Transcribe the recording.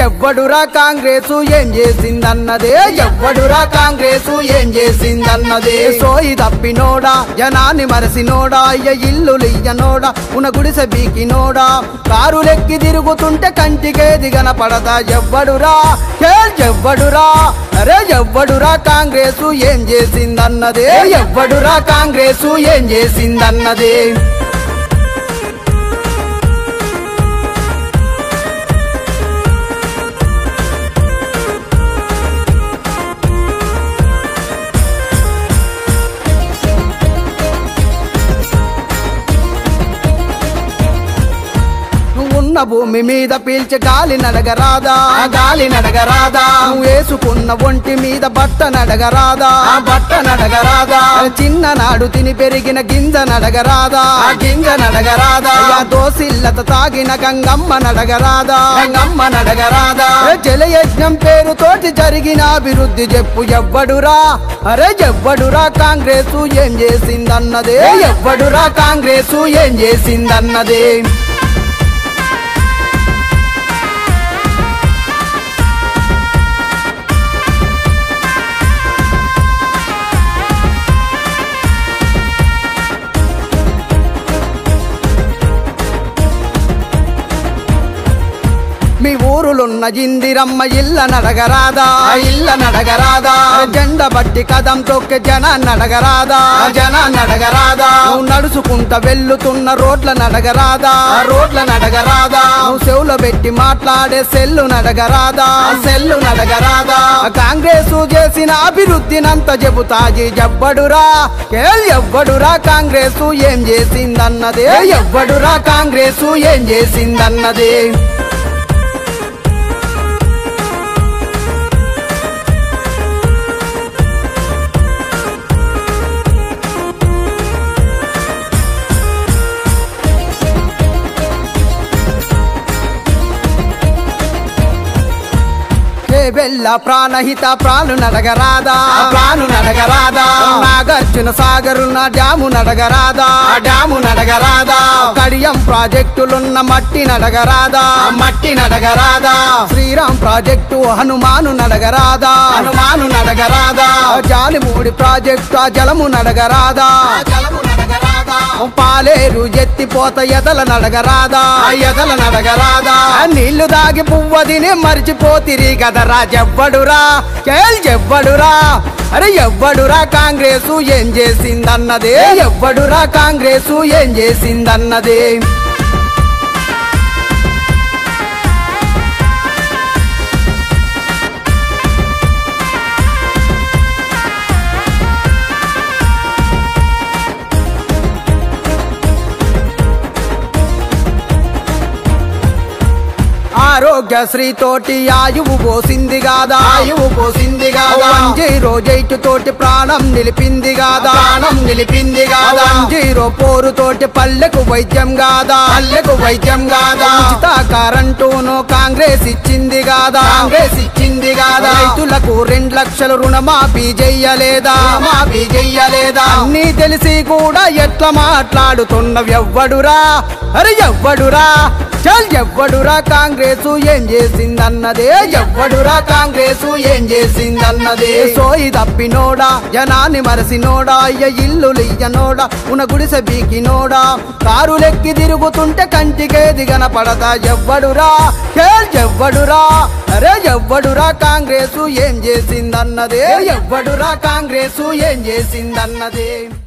ఎవ్వడురా కాంగ్రెసు ఏం చేసిందన్నదే ఎవ్వడురా కాంగ్రెసు ఏం చేసిందన్నదే సోయి తప్పినోడా జనాన్ని మరసినోడా అయ్య ఇల్లు లియ్యనోడా ఉన గుడిసె బీకినోడా కారులెక్కి తిరుగుతుంటే కంటికేది కనపడదా ఎవ్వడురా ఏ ఎవ్వడురా అరే ఎవ్వడురా కాంగ్రెసు ఏం చేసిందన్నదే ఎవ్వడురా కాంగ్రెసు ఏం చేసిందన్నదే ఉన్న భూమి మీద పీల్చే గాలి నడగరాదా ఆ గాలి నడగరాదా నువ్వు వేసుకున్న ఒంటి మీద బట్ట నడగరాదా ఆ బట్ట నడగరాదా చిన్ననాడు తిని పెరిగిన గింజ నడగరాదా ఆ గింజ నడగరాదా ఆ దోసిల్లత తాగిన గంగమ్మ నడగరాదా గంగమ్మ నడగరాదా జలయజ్ఞం పేరుతోటి జరిగిన అభివృద్ధి చెప్పు ఎవ్వడురా అరే ఎవ్వడురా కాంగ్రెసు ఏం చేసిందన్నదే ఎవ్వడురా కాంగ్రెసు ఏం చేసిందన్నదే మీ ఊరులున్న ఇందిరమ్మ ఇల్ల నడగరాదా ఇల్ల నడగరాదా జెండ బట్టి కదం తొక్కే జన నడగరాదా జన నడగరాదా నువ్వు నడుచుకుంటా వెళ్తున్న రోడ్ల నడగరాదా రోడ్ల నడగరాదా నువ్వు చెవులో పెట్టి మాట్లాడే సెల్లు నడగరాదా సెల్లు నడగరాదా కాంగ్రెస్ చేసిన అభివృద్ధినంత చెబుతాజీ ఎవ్వడురా కేల్ ఎవ్వడురా కాంగ్రెస్ ఏం చేసిందన్నదే ఎవ్వడురా కాంగ్రెస్ ఏం చేసిందన్నదే వెళ్ళ ప్రాణహిత ప్రాణు నడగరాదా ప్రాణు నడగరాదా నాగార్జున సాగరున్న డ్యాము నడగరాదా డ్యాము నడగరాదా కడియం ప్రాజెక్టులున్న మట్టి నడగరాదా మట్టి నడగరాదా శ్రీరామ్ ప్రాజెక్టు హనుమాను నడగరాదా హనుమాను నడగరాదా జాలిమూడి ప్రాజెక్టు ఆ జలము నడగరాదా జలము నడగరాదా పాలేరు ఎత్తిపోత ఎదల నడగరాదా ఎదల నడగరాదా నీళ్లు దాగి పువ్వదిని మర్చిపోతిరి కదరా ఎవ్వడురా కేల్ ఎవ్వడురా అరే ఎవ్వడురా కాంగ్రెసు ఏం చేసిందన్నదే ఎవ్వడురా కాంగ్రెసు ఏం చేసిందన్నదే ఆరోగ్యశ్రీ తోటి ఆయువు పోసింది కాదా ఆయువు పోసింది కాదా జీరో జైటు తోటి ప్రాణం నిలిపింది కాదా ప్రాణం నిలిపింది కాదా జీరో పోరు తోటి పల్లెకు వైద్యం కాదా పల్లెకు వైద్యం కాదా ఉచిత కరెంటును కాంగ్రెస్ ఇచ్చింది కాదా కాంగ్రెస్ ఇచ్చింది కాదా రైతులకు రెండు లక్షల రుణమాఫీ చెయ్యలేదా మాఫీ చెయ్యలేదా అన్ని తెలిసి కూడా ఎట్లా మాట్లాడుతున్న ఎవ్వడురా అరే ఎవ్వడురా చల్ ఎవ్వడురా కాంగ్రెస్ ఏం చేసిందన్నదే ఎవ్వడురా కాంగ్రెస్ ఏం చేసిందన్నదే సోయి తప్పినోడా జనాన్ని మరసినోడా అయ్య ఇల్లు లియ్యనోడా ఉన గుడిసె బీకినోడా కారులెక్కి తిరుగుతుంటే కంటికేది కనపడదా ఎవ్వడురా కేల్ ఎవ్వడురా అరే ఎవ్వడురా కాంగ్రెస్ ఏం చేసిందన్నదే ఎవ్వడురా కాంగ్రెస్ ఏం చేసిందన్నదే